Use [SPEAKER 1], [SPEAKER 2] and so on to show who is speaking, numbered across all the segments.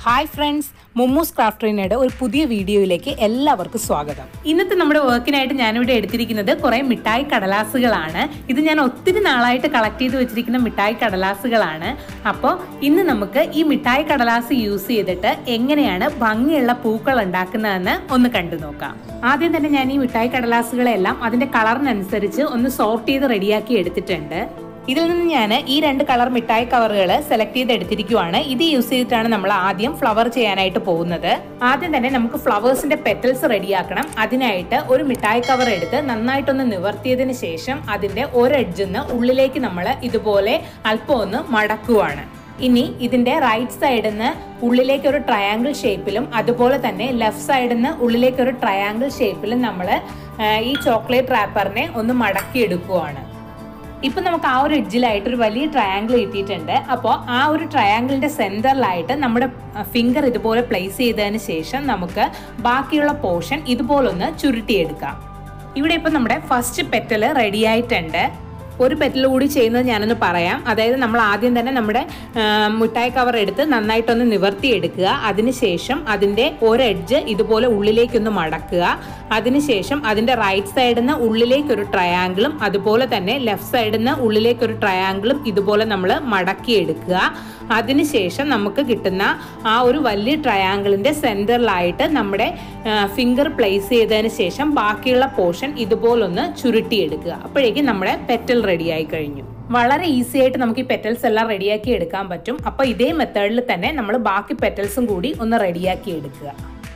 [SPEAKER 1] hi friends മുമ്മൂസ് ക്രാഫ്റ്ററിനയുടെ ഒരു പുതിയ വീഡിയോയിലേക്ക് എല്ലാവർക്കും സ്വാഗതം ഇന്നത്തെ നമ്മുടെ വർക്കിനായിട്ട് ഞാനിവിടെ എടുത്തിരിക്കുന്നത് കുറേ മിഠായി കടലാസുകളാണ് ഇത് ഞാൻ ഒത്തിരി നാളായിട്ട് കളക്ട് ചെയ്ത് വെച്ചിരിക്കുന്ന മിഠായി കടലാസുകളാണ് അപ്പോൾ ഇന്ന് നമുക്ക് ഈ മിഠായി കടലാസ് യൂസ് ചെയ്തിട്ട് എങ്ങനെയാണ് ഭംഗിയുള്ള പൂക്കൾ ഉണ്ടാക്കുന്നതെന്ന് ഒന്ന് കണ്ടു നോക്കാം ആദ്യം തന്നെ ഞാൻ ഈ മിഠായി കടലാസുകളെല്ലാം അതിന്റെ കളറിനനുസരിച്ച് ഒന്ന് സോർട്ട് ചെയ്ത് റെഡിയാക്കി എടുത്തിട്ടുണ്ട് ഇതിൽ നിന്ന് ഞാൻ ഈ രണ്ട് കളർ മിഠായി കവറുകൾ സെലക്ട് ചെയ്ത് എടുത്തിരിക്കുവാണ് ഇത് യൂസ് ചെയ്തിട്ടാണ് നമ്മൾ ആദ്യം ഫ്ലവർ ചെയ്യാനായിട്ട് പോകുന്നത് ആദ്യം തന്നെ നമുക്ക് ഫ്ലവേഴ്സിന്റെ പെറ്റൽസ് റെഡിയാക്കണം അതിനായിട്ട് ഒരു മിഠായി കവർ എടുത്ത് നന്നായിട്ടൊന്ന് നിവർത്തിയതിന് ശേഷം അതിന്റെ ഒരു എഡ്ജിന്ന് ഉള്ളിലേക്ക് നമ്മൾ ഇതുപോലെ അല്പം ഒന്ന് മടക്കുവാണ് ഇനി ഇതിന്റെ റൈറ്റ് സൈഡിൽ നിന്ന് ഉള്ളിലേക്ക് ഒരു ട്രയാങ്കിൾ ഷേപ്പിലും അതുപോലെ തന്നെ ലെഫ്റ്റ് സൈഡിൽ നിന്ന് ഉള്ളിലേക്ക് ഒരു ട്രയാങ്കിൾ ഷേപ്പിലും നമ്മൾ ഈ ചോക്ലേറ്റ് റാപ്പറിനെ ഒന്ന് മടക്കി എടുക്കുവാണ് ഇപ്പൊ നമുക്ക് ആ ഒരു എഡ്ജിലായിട്ട് ഒരു വലിയ ട്രയാങ്കിൾ കിട്ടിയിട്ടുണ്ട് അപ്പോൾ ആ ഒരു ട്രയാങ്കിളിന്റെ സെന്ററിലായിട്ട് നമ്മുടെ ഫിംഗർ ഇതുപോലെ പ്ലേസ് ചെയ്തതിന് ശേഷം നമുക്ക് ബാക്കിയുള്ള പോർഷൻ ഇതുപോലൊന്ന് ചുരുട്ടിയെടുക്കാം ഇവിടെ ഇപ്പൊ നമ്മുടെ ഫസ്റ്റ് പെറ്റല് റെഡി ആയിട്ടുണ്ട് ഒരു പെറ്റൽ കൂടി ചെയ്യുന്നത് ഞാനൊന്ന് പറയാം അതായത് നമ്മൾ ആദ്യം തന്നെ നമ്മുടെ മിഠായി കവർ എടുത്ത് നന്നായിട്ടൊന്ന് നിവർത്തിയെടുക്കുക അതിനുശേഷം അതിൻ്റെ ഒരു എഡ്ജ് ഇതുപോലെ ഉള്ളിലേക്കൊന്ന് മടക്കുക അതിനുശേഷം അതിൻ്റെ റൈറ്റ് സൈഡിൽ നിന്ന് ഉള്ളിലേക്ക് ഒരു ട്രയാങ്കിളും അതുപോലെ തന്നെ ലെഫ്റ്റ് സൈഡിൽ നിന്ന് ഉള്ളിലേക്ക് ഒരു ട്രയാങ്കിളും ഇതുപോലെ നമ്മൾ മടക്കിയെടുക്കുക അതിനുശേഷം നമുക്ക് കിട്ടുന്ന ആ ഒരു വലിയ ട്രയാങ്കിളിൻ്റെ സെൻറ്ററിലായിട്ട് നമ്മുടെ ഫിംഗർ പ്ലേസ് ചെയ്തതിന് ശേഷം ബാക്കിയുള്ള പോർഷൻ ഇതുപോലൊന്ന് ചുരുട്ടിയെടുക്കുക അപ്പോഴേക്കും നമ്മുടെ പെറ്റൽ റെഡിയായി കഴിഞ്ഞു വളരെ ഈസി ആയിട്ട് നമുക്ക് ഈ പെറ്റൽസ് എല്ലാം റെഡിയാക്കി എടുക്കാൻ പറ്റും അപ്പോൾ ഇതേ മെത്തേഡിൽ തന്നെ നമ്മൾ ബാക്കി പെറ്റൽസും കൂടി ഒന്ന് റെഡിയാക്കി എടുക്കുക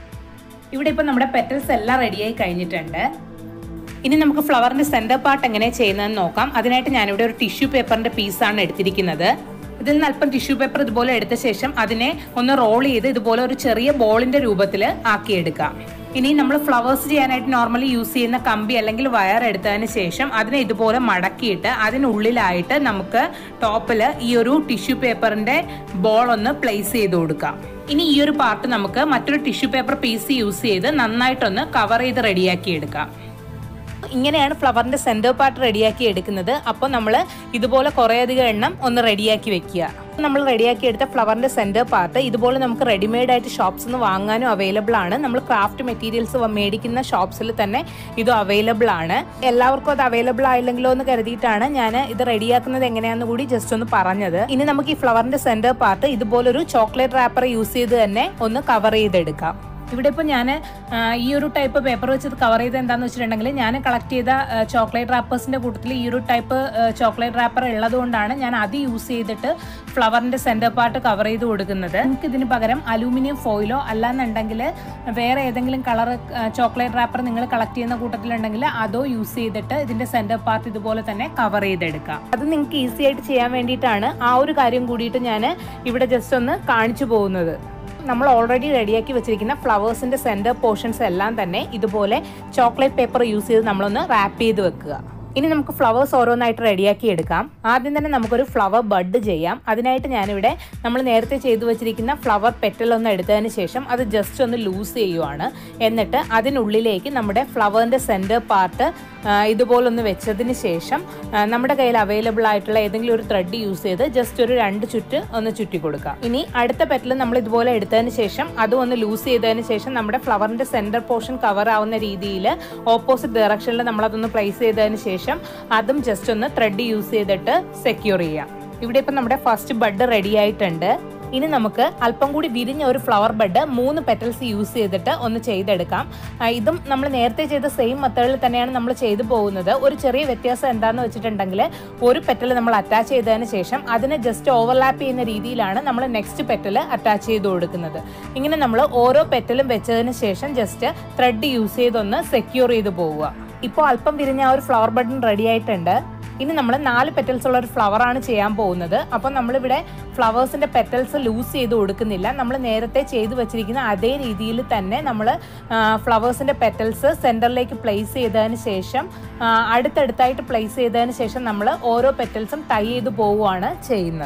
[SPEAKER 1] ഇവിടെ ഇപ്പം നമ്മുടെ പെറ്റൽസ് എല്ലാം റെഡിയായി കഴിഞ്ഞിട്ടുണ്ട് ഇനി നമുക്ക് ഫ്ലവറിന്റെ സെന്റർ പാർട്ട് എങ്ങനെ ചെയ്യുന്നതെന്ന് നോക്കാം അതിനായിട്ട് ഞാനിവിടെ ഒരു ടിഷ്യൂ പേപ്പറിന്റെ പീസാണ് എടുത്തിരിക്കുന്നത് ഇതിൽ നിന്ന് അല്പം ടിഷ്യൂ പേപ്പർ ഇതുപോലെ എടുത്ത ശേഷം അതിനെ ഒന്ന് റോൾ ചെയ്ത് ഇതുപോലെ ഒരു ചെറിയ ബോളിന്റെ രൂപത്തിൽ ആക്കിയെടുക്കാം ഇനി നമ്മൾ ഫ്ലവേഴ്സ് ചെയ്യാനായിട്ട് നോർമലി യൂസ് ചെയ്യുന്ന കമ്പി അല്ലെങ്കിൽ വയർ എടുത്തതിന് ശേഷം അതിനെ ഇതുപോലെ മടക്കിയിട്ട് അതിനുള്ളിലായിട്ട് നമുക്ക് ടോപ്പിൽ ഈ ഒരു ടിഷ്യൂ പേപ്പറിന്റെ ബോൾ ഒന്ന് പ്ലേസ് ചെയ്ത് കൊടുക്കാം ഇനി ഈ ഒരു പാർട്ട് നമുക്ക് മറ്റൊരു ടിഷ്യൂ പേപ്പർ പീസ് യൂസ് ചെയ്ത് നന്നായിട്ടൊന്ന് കവർ ചെയ്ത് റെഡിയാക്കി എടുക്കാം ഇങ്ങനെയാണ് ഫ്ലവറിന്റെ സെന്റർ പാർട്ട് റെഡിയാക്കി എടുക്കുന്നത് അപ്പോൾ നമ്മൾ ഇതുപോലെ കുറേയധികം എണ്ണം ഒന്ന് റെഡിയാക്കി വെക്കുക നമ്മൾ റെഡിയാക്കി എടുത്ത ഫ്ലവറിന്റെ സെന്റർ പാർട്ട് ഇതുപോലെ നമുക്ക് റെഡിമെയ്ഡ് ആയിട്ട് ഷോപ്സിൽ നിന്ന് വാങ്ങാനും അവൈലബിൾ ആണ് നമ്മൾ ക്രാഫ്റ്റ് മെറ്റീരിയൽസ് മേടിക്കുന്ന ഷോപ്സിൽ തന്നെ ഇത് അവൈലബിൾ ആണ് എല്ലാവർക്കും അത് അവൈലബിൾ ആയില്ലെങ്കിലോ എന്ന് കരുതിയിട്ടാണ് ഞാൻ ഇത് റെഡിയാക്കുന്നത് എങ്ങനെയാണെന്ന് കൂടി ജസ്റ്റ് ഒന്ന് പറഞ്ഞത് ഇനി നമുക്ക് ഈ ഫ്ലവറിന്റെ സെന്റർ പാർട്ട് ഇതുപോലൊരു ചോക്ലേറ്റ് റാപ്പർ യൂസ് ചെയ്ത് തന്നെ ഒന്ന് കവർ ചെയ്തെടുക്കാം ഇവിടെ ഇപ്പോൾ ഞാൻ ഈ ഒരു ടൈപ്പ് പേപ്പർ വെച്ചത് കവർ ചെയ്ത് എന്താണെന്ന് വെച്ചിട്ടുണ്ടെങ്കിൽ ഞാൻ കളക്ട് ചെയ്ത ചോക്ലേറ്റ് റാപ്പേഴ്സിൻ്റെ കൂട്ടത്തിൽ ഈ ഒരു ടൈപ്പ് ചോക്ലേറ്റ് റാപ്പർ ഉള്ളതുകൊണ്ടാണ് ഞാൻ അത് യൂസ് ചെയ്തിട്ട് ഫ്ലവറിൻ്റെ സെൻറ്റർ പാർട്ട് കവർ ചെയ്ത് കൊടുക്കുന്നത് നിങ്ങൾക്ക് ഇതിന് പകരം അലൂമിനിയം ഫോയിലോ അല്ലാന്നുണ്ടെങ്കിൽ വേറെ ഏതെങ്കിലും കളർ ചോക്ലേറ്റ് റാപ്പർ നിങ്ങൾ കളക്ട് ചെയ്യുന്ന കൂട്ടത്തിലുണ്ടെങ്കിൽ അതോ യൂസ് ചെയ്തിട്ട് ഇതിൻ്റെ സെൻറ്റർ പാർട്ട് ഇതുപോലെ തന്നെ കവർ ചെയ്തെടുക്കാം അത് നിങ്ങൾക്ക് ഈസി ആയിട്ട് ചെയ്യാൻ വേണ്ടിയിട്ടാണ് ആ ഒരു കാര്യം കൂടിയിട്ട് ഞാൻ ഇവിടെ ജസ്റ്റ് ഒന്ന് കാണിച്ചു പോകുന്നത് നമ്മൾ ഓൾറെഡി റെഡിയാക്കി വെച്ചിരിക്കുന്ന ഫ്ലവേഴ്സിന്റെ സെന്റർ പോർഷൻസ് എല്ലാം തന്നെ ഇതുപോലെ ചോക്ലേറ്റ് പേപ്പർ യൂസ് ചെയ്ത് നമ്മളൊന്ന് റാപ്പ് ചെയ്ത് വെക്കുക ഇനി നമുക്ക് ഫ്ലവേഴ്സ് ഓരോന്നായിട്ട് റെഡിയാക്കി എടുക്കാം ആദ്യം തന്നെ നമുക്കൊരു ഫ്ലവർ ബഡ് ചെയ്യാം അതിനായിട്ട് ഞാനിവിടെ നമ്മൾ നേരത്തെ ചെയ്തു വെച്ചിരിക്കുന്ന ഫ്ലവർ പെറ്റൽ ഒന്ന് എടുത്തതിന് ശേഷം അത് ജസ്റ്റ് ഒന്ന് ലൂസ് ചെയ്യുവാണ് എന്നിട്ട് അതിനുള്ളിലേക്ക് നമ്മുടെ ഫ്ലവറിൻ്റെ സെൻറ്റർ പാർട്ട് ഇതുപോലൊന്ന് വെച്ചതിന് ശേഷം നമ്മുടെ കയ്യിൽ അവൈലബിൾ ആയിട്ടുള്ള ഏതെങ്കിലും ഒരു ത്രെഡ് യൂസ് ചെയ്ത് ജസ്റ്റ് ഒരു രണ്ട് ചുറ്റ് ഒന്ന് ചുറ്റി കൊടുക്കാം ഇനി അടുത്ത പെറ്റൽ നമ്മൾ ഇതുപോലെ എടുത്തതിന് ശേഷം അതും ഒന്ന് ലൂസ് ചെയ്തതിന് ശേഷം നമ്മുടെ ഫ്ലവറിൻ്റെ സെൻറ്റർ പോർഷൻ കവർ ആവുന്ന രീതിയിൽ ഓപ്പോസിറ്റ് ഡയറക്ഷനിൽ നമ്മളതൊന്ന് പ്ലേസ് ചെയ്തതിന് ശേഷം അതും ജസ്റ്റ് ഒന്ന് ത്രെഡ് യൂസ് ചെയ്തിട്ട് സെക്യൂർ ചെയ്യാം ഇവിടെ ഇപ്പം നമ്മുടെ ഫസ്റ്റ് ബഡ് റെഡി ആയിട്ടുണ്ട് ഇനി നമുക്ക് അല്പം കൂടി വിരിഞ്ഞ ഒരു ഫ്ലവർ ബഡ് മൂന്ന് പെറ്റൽസ് യൂസ് ചെയ്തിട്ട് ഒന്ന് ചെയ്തെടുക്കാം ഇതും നമ്മൾ നേരത്തെ ചെയ്ത സെയിം മെത്തേഡിൽ തന്നെയാണ് നമ്മൾ ചെയ്തു പോകുന്നത് ഒരു ചെറിയ വ്യത്യാസം എന്താണെന്ന് വെച്ചിട്ടുണ്ടെങ്കിൽ ഒരു പെറ്റൽ നമ്മൾ അറ്റാച്ച് ചെയ്തതിന് ശേഷം അതിനെ ജസ്റ്റ് ഓവർലാപ്പ് ചെയ്യുന്ന രീതിയിലാണ് നമ്മൾ നെക്സ്റ്റ് പെറ്റൽ അറ്റാച്ച് ചെയ്ത് കൊടുക്കുന്നത് ഇങ്ങനെ നമ്മൾ ഓരോ പെറ്റലും വെച്ചതിന് ശേഷം ജസ്റ്റ് ത്രെഡ് യൂസ് ചെയ്തൊന്ന് സെക്യൂർ ചെയ്ത് പോവുക ഇപ്പോൾ അല്പം വിരിഞ്ഞ ആ ഒരു ഫ്ലവർ ബട്ടൺ റെഡി ആയിട്ടുണ്ട് ഇനി നമ്മൾ നാല് പെറ്റൽസ് ഉള്ള ഒരു ഫ്ലവർ ആണ് ചെയ്യാൻ പോകുന്നത് അപ്പോൾ നമ്മളിവിടെ ഫ്ലവേഴ്സിന്റെ പെറ്റൽസ് ലൂസ് ചെയ്ത് കൊടുക്കുന്നില്ല നമ്മൾ നേരത്തെ ചെയ്തു വെച്ചിരിക്കുന്ന അതേ രീതിയിൽ തന്നെ നമ്മൾ ഫ്ലവേഴ്സിന്റെ പെറ്റൽസ് സെന്ററിലേക്ക് പ്ലേസ് ചെയ്തതിന് ശേഷം അടുത്തടുത്തായിട്ട് പ്ലേസ് ചെയ്തതിന് ശേഷം നമ്മൾ ഓരോ പെറ്റൽസും ടൈ ചെയ്ത് പോവുകയാണ് ചെയ്യുന്നത്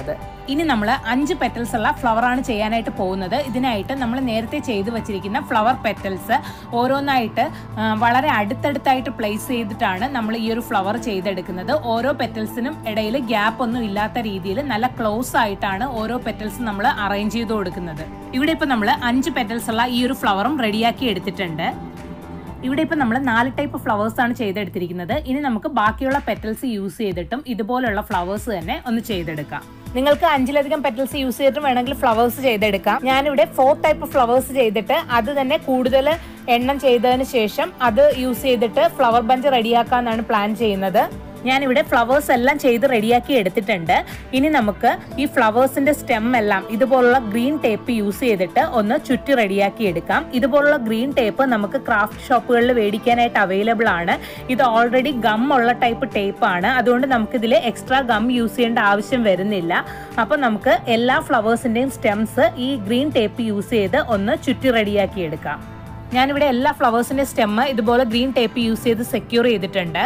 [SPEAKER 1] ഇനി നമ്മൾ അഞ്ച് പെറ്റൽസ് ഉള്ള ഫ്ലവർ ആണ് ചെയ്യാനായിട്ട് പോകുന്നത് ഇതിനായിട്ട് നമ്മൾ നേരത്തെ ചെയ്തു വെച്ചിരിക്കുന്ന ഫ്ലവർ പെറ്റൽസ് ഓരോന്നായിട്ട് ആ, വളരെ അടുത്തടുത്തായിട്ട് പ്ലേസ് ചെയ്തിട്ടാണ് നമ്മൾ ഈ ഒരു ഫ്ലവർ ചെയ്തെടുക്കുന്നത് ഓരോ പെറ്റൽസിനും ഇടയിൽ ഗ്യാപ്പ് ഒന്നും ഇല്ലാത്ത രീതിയിൽ നല്ല ക്ലോസ് ആയിട്ടാണ് ഓരോ പെറ്റൽസ് നമ്മൾ അറേഞ്ച് ചെയ്ത് കൊടുക്കുന്നത് ഇവിടെ ഇപ്പൊ നമ്മൾ അഞ്ച് പെറ്റൽസ് ഉള്ള ഈ ഒരു ഫ്ലവറും റെഡിയാക്കി എടുത്തിട്ടുണ്ട് ഇവിടെ ഇപ്പം നമ്മൾ നാല് ടൈപ്പ് ഫ്ലവേഴ്സ് ആണ് ചെയ്തെടുത്തിരിക്കുന്നത് ഇനി നമുക്ക് ബാക്കിയുള്ള പെറ്റൽസ് യൂസ് ചെയ്തിട്ടും ഇതുപോലുള്ള ഫ്ലവേഴ്സ് തന്നെ ഒന്ന് ചെയ്തെടുക്കാം നിങ്ങൾക്ക് അഞ്ചിലധികം പെറ്റൽസ് യൂസ് ചെയ്തിട്ട് വേണമെങ്കിൽ ഫ്ലവേഴ്സ് ചെയ്തെടുക്കാം ഞാനിവിടെ ഫോർ ടൈപ്പ് ഫ്ലവേഴ്സ് ചെയ്തിട്ട് അത് തന്നെ കൂടുതൽ എണ്ണം ചെയ്തതിന് ശേഷം അത് യൂസ് ചെയ്തിട്ട് ഫ്ലവർ ബഞ്ച് റെഡിയാക്കാന്നാണ് പ്ലാൻ ചെയ്യുന്നത് ഞാനിവിടെ ഫ്ലവേഴ്സ് എല്ലാം ചെയ്ത് റെഡിയാക്കി എടുത്തിട്ടുണ്ട് ഇനി നമുക്ക് ഈ ഫ്ലവേഴ്സിന്റെ സ്റ്റെം എല്ലാം ഇതുപോലുള്ള ഗ്രീൻ ടേപ്പ് യൂസ് ചെയ്തിട്ട് ഒന്ന് ചുറ്റി റെഡിയാക്കി എടുക്കാം ഇതുപോലുള്ള ഗ്രീൻ ടേപ്പ് നമുക്ക് ക്രാഫ്റ്റ് ഷോപ്പുകളിൽ മേടിക്കാനായിട്ട് അവൈലബിൾ ആണ് ഇത് ഓൾറെഡി ഗം ഉള്ള ടൈപ്പ് ടേപ്പ് ആണ് അതുകൊണ്ട് നമുക്കിതിൽ എക്സ്ട്രാ ഗം യൂസ് ചെയ്യേണ്ട ആവശ്യം വരുന്നില്ല അപ്പോൾ നമുക്ക് എല്ലാ ഫ്ലവേഴ്സിന്റെയും സ്റ്റെംസ് ഈ ഗ്രീൻ ടേപ്പ് യൂസ് ചെയ്ത് ഒന്ന് ചുറ്റി റെഡിയാക്കി എടുക്കാം ഞാനിവിടെ എല്ലാ ഫ്ലവേഴ്സിന്റെ സ്റ്റെമ്മ് ഇതുപോലെ ഗ്രീൻ ടേപ്പ് യൂസ് ചെയ്ത് സെക്യൂർ ചെയ്തിട്ടുണ്ട്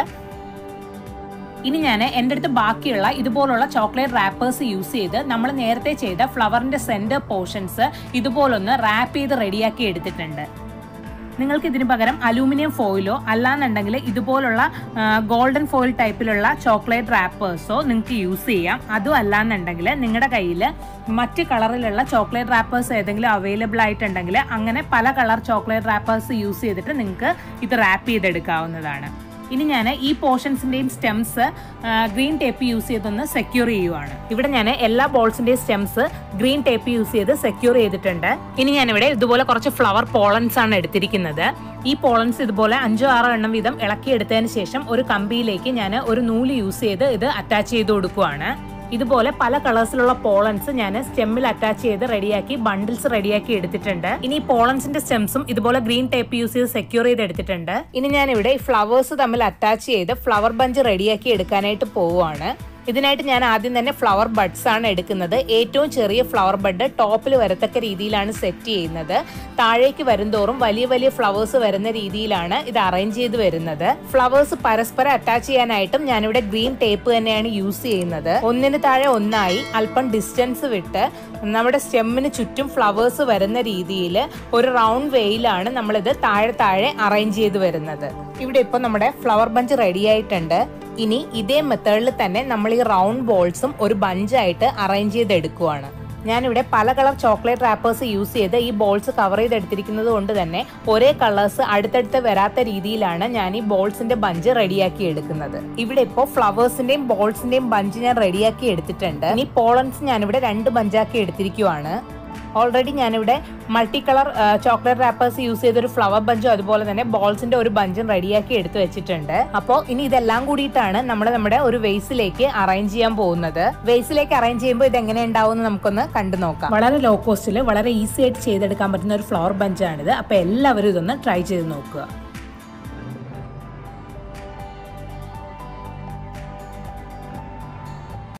[SPEAKER 1] ഇനി ഞാൻ എൻ്റെ അടുത്ത് ബാക്കിയുള്ള ഇതുപോലുള്ള ചോക്ലേറ്റ് റാപ്പേഴ്സ് യൂസ് ചെയ്ത് നമ്മൾ നേരത്തെ ചെയ്ത ഫ്ലവറിന്റെ സെന്റർ പോർഷൻസ് ഇതുപോലൊന്ന് റാപ്പ് ചെയ്ത് റെഡിയാക്കി എടുത്തിട്ടുണ്ട് നിങ്ങൾക്ക് ഇതിന് പകരം അലൂമിനിയം ഫോയിലോ അല്ലാന്നുണ്ടെങ്കിൽ ഇതുപോലുള്ള ഗോൾഡൻ ഫോയിൽ ടൈപ്പിലുള്ള ചോക്ലേറ്റ് റാപ്പേഴ്സോ നിങ്ങൾക്ക് യൂസ് ചെയ്യാം അതും അല്ലാന്നുണ്ടെങ്കിൽ നിങ്ങളുടെ കയ്യിൽ മറ്റ് കളറിലുള്ള ചോക്ലേറ്റ് റാപ്പേഴ്സ് ഏതെങ്കിലും അവൈലബിൾ ആയിട്ടുണ്ടെങ്കിൽ അങ്ങനെ പല കളർ ചോക്ലേറ്റ് റാപ്പേഴ്സ് യൂസ് ചെയ്തിട്ട് നിങ്ങൾക്ക് ഇത് റാപ്പ് ചെയ്തെടുക്കാവുന്നതാണ് ഇനി ഞാൻ ഈ പോർഷൻസിന്റെയും സ്റ്റെംസ് ഗ്രീൻ ടേപ്പ് യൂസ് ചെയ്തൊന്ന് സെക്യൂർ ചെയ്യുവാണ് ഇവിടെ ഞാൻ എല്ലാ ബോൾസിന്റെയും സ്റ്റെംസ് ഗ്രീൻ ടേപ്പ് യൂസ് ചെയ്ത് സെക്യൂർ ചെയ്തിട്ടുണ്ട് ഇനി ഞാനിവിടെ ഇതുപോലെ കുറച്ച് ഫ്ലവർ പോളൻസ് ആണ് എടുത്തിരിക്കുന്നത് ഈ പോളൻസ് ഇതുപോലെ അഞ്ചോ ആറോ എണ്ണം വീതം ഇളക്കിയെടുത്തതിന് ശേഷം ഒരു കമ്പിയിലേക്ക് ഞാൻ ഒരു നൂല് യൂസ് ചെയ്ത് ഇത് അറ്റാച്ച് ചെയ്ത് കൊടുക്കുവാണ് ഇതുപോലെ പല കളേഴ്സിലുള്ള പോളൻസ് ഞാൻ സ്റ്റെമ്മിൽ അറ്റാച്ച് ചെയ്ത് റെഡിയാക്കി ബണ്ടിൽസ് റെഡിയാക്കി എടുത്തിട്ടുണ്ട് ഇനി ഈ പോളൻസിന്റെ സ്റ്റെംസും ഇതുപോലെ ഗ്രീൻ ടേപ്പ് യൂസ് ചെയ്ത് സെക്യൂർ ചെയ്ത് എടുത്തിട്ടുണ്ട് ഇനി ഞാൻ ഇവിടെ ഈ ഫ്ലവേഴ്സ് തമ്മിൽ അറ്റാച്ച് ചെയ്ത് ഫ്ലവർ ബഞ്ച് റെഡിയാക്കി എടുക്കാനായിട്ട് പോവുകയാണ് ഇതിനായിട്ട് ഞാൻ ആദ്യം തന്നെ ഫ്ലവർ ബഡ്സ് ആണ് എടുക്കുന്നത് ഏറ്റവും ചെറിയ ഫ്ലവർ ബഡ് ടോപ്പിൽ വരത്തക്ക രീതിയിലാണ് സെറ്റ് ചെയ്യുന്നത് താഴേക്ക് വരുംതോറും വലിയ വലിയ ഫ്ലവേഴ്സ് വരുന്ന രീതിയിലാണ് ഇത് അറേഞ്ച് ചെയ്ത് വരുന്നത് ഫ്ലവേഴ്സ് പരസ്പരം അറ്റാച്ച് ചെയ്യാനായിട്ടും ഞാനിവിടെ ഗ്രീൻ ടേപ്പ് തന്നെയാണ് യൂസ് ചെയ്യുന്നത് ഒന്നിന് താഴെ ഒന്നായി അല്പം ഡിസ്റ്റൻസ് വിട്ട് നമ്മുടെ സ്റ്റെമ്മിന് ചുറ്റും ഫ്ലവേഴ്സ് വരുന്ന രീതിയിൽ ഒരു റൗണ്ട് വേയിലാണ് നമ്മളിത് താഴെ താഴെ അറേഞ്ച് ചെയ്ത് വരുന്നത് ഇവിടെ ഇപ്പോൾ നമ്മുടെ ഫ്ലവർ ബഞ്ച് റെഡി ആയിട്ടുണ്ട് ഇനി ഇതേ മെത്തേഡിൽ തന്നെ നമ്മൾ ഈ റൗണ്ട് ബോൾസും ഒരു ബഞ്ചായിട്ട് അറേഞ്ച് ചെയ്ത് എടുക്കുവാണ് ഞാനിവിടെ പല കളർ ചോക്ലേറ്റ് റാപ്പേഴ്സ് യൂസ് ചെയ്ത് ഈ ബോൾസ് കവർ ചെയ്തെടുത്തിരിക്കുന്നത് കൊണ്ട് തന്നെ ഒരേ കളേഴ്സ് അടുത്തടുത്ത് വരാത്ത രീതിയിലാണ് ഞാൻ ഈ ബോൾസിന്റെ ബഞ്ച് റെഡിയാക്കി എടുക്കുന്നത് ഇവിടെ ഇപ്പോൾ ഫ്ലവേഴ്സിന്റെയും ബോൾസിന്റെയും ബഞ്ച് ഞാൻ റെഡിയാക്കി എടുത്തിട്ടുണ്ട് ഇനി പോളൻസ് ഞാനിവിടെ രണ്ട് ബഞ്ചാക്കി എടുത്തിരിക്കുവാണ് ഓൾറെഡി ഞാനിവിടെ multi colour chocolate wrappers use ചെയ്തൊരു ഫ്ലവർ ബഞ്ചും അതുപോലെ തന്നെ ബോൾസിന്റെ ഒരു ബഞ്ചും റെഡിയാക്കി എടുത്തു വെച്ചിട്ടുണ്ട് അപ്പോൾ ഇനി ഇതെല്ലാം കൂടിയിട്ടാണ് നമ്മൾ നമ്മുടെ ഒരു വെയ്സിലേക്ക് അറേഞ്ച് ചെയ്യാൻ പോകുന്നത് വെയ്സിലേക്ക് അറേഞ്ച് ചെയ്യുമ്പോൾ ഇത് എങ്ങനെ ഉണ്ടാവും നമുക്കൊന്ന് കണ്ടു നോക്കാം വളരെ ലോ കോസ്റ്റിൽ വളരെ ഈസി ആയിട്ട് ചെയ്തെടുക്കാൻ പറ്റുന്ന ഒരു ഫ്ലവർ ബഞ്ചാണിത് അപ്പോൾ എല്ലാവരും ഇതൊന്ന് ട്രൈ ചെയ്ത് നോക്കുക